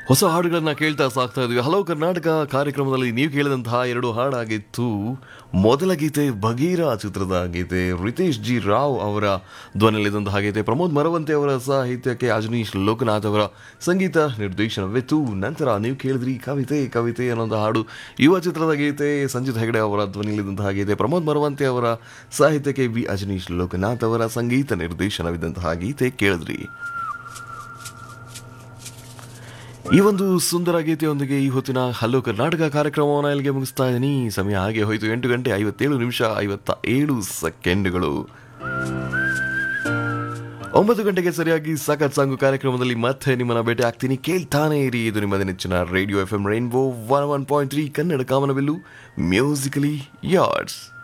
ಹೊಸ ಹಾಡುಗಳನ್ನ ಕೇಳ್ತಾ ಸಾಕ್ತಾ ಇದ್ವಿ ಹಲೋ ಕರ್ನಾಟಕ ಕಾರ್ಯಕ್ರಮದಲ್ಲಿ ನೀವು ಕೇಳಿದಂತಹ ಎರಡು ಹಾಡಾಗಿತ್ತು ಮೊದಲ ಗೀತೆ ಭಗೀರ ಚಿತ್ರದ ಗೀತೆ ರಿತೇಶ್ ಜಿ ರಾವ್ ಅವರ ಧ್ವನಿಯಲ್ಲಿದ್ದಂತಹ ಗೀತೆ ಪ್ರಮೋದ್ ಮರವಂತೆ ಅವರ ಸಾಹಿತ್ಯಕ್ಕೆ ಅಜನೀಶ್ ಲೋಕನಾಥ್ ಅವರ ಸಂಗೀತ ನಿರ್ದೇಶನವಿತ್ತು ನಂತರ ನೀವು ಕೇಳಿದ್ರಿ ಕವಿತೆ ಕವಿತೆ ಅನ್ನೋಂಥ ಹಾಡು ಯುವ ಚಿತ್ರದ ಗೀತೆ ಸಂಜಿತ್ ಹೆಗಡೆ ಅವರ ಧ್ವನಿಯಲ್ಲಿದ್ದಂತಹ ಗೀತೆ ಪ್ರಮೋದ್ ಮರವಂತೆ ಅವರ ಸಾಹಿತ್ಯಕ್ಕೆ ವಿ ಅಜನೀಶ್ ಲೋಕನಾಥ್ ಅವರ ಸಂಗೀತ ನಿರ್ದೇಶನವಿದ್ದಂತಹ ಗೀತೆ ಕೇಳಿದ್ರಿ ಈ ಒಂದು ಸುಂದರ ಗೀತೆಯೊಂದಿಗೆ ಈ ಹೊತ್ತಿನ ಹಲೋ ಕರ್ನಾಟಕ ಕಾರ್ಯಕ್ರಮವನ್ನು ಇಲ್ಲಿಗೆ ಮುಗಿಸ್ತಾ ಇದ್ದೀನಿ ಸಮಯ ಹಾಗೆ ಹೋಯಿತು ಎಂಟು ಗಂಟೆ ಐವತ್ತೇಳು ನಿಮಿಷ ಐವತ್ತ ಏಳು ಸೆಕೆಂಡ್ಗಳು ಒಂಬತ್ತು ಗಂಟೆಗೆ ಸರಿಯಾಗಿ ಸಖತ್ ಸಾಂಗು ಕಾರ್ಯಕ್ರಮದಲ್ಲಿ ಮತ್ತೆ ನಿಮ್ಮನ್ನ ಭೇಟಿ ಆಗ್ತೀನಿ ಕೇಳ್ತಾನೆ ಇರಿ ಇದು ನಿಮ್ಮ ನೆಚ್ಚಿನ radio F M rainbow one one point three Kannada ಕಾಮನಬಿಲ್ಲು ಮ್ಯೂಸಿಕಲಿ ಯಾರ್ಡ್ಸ್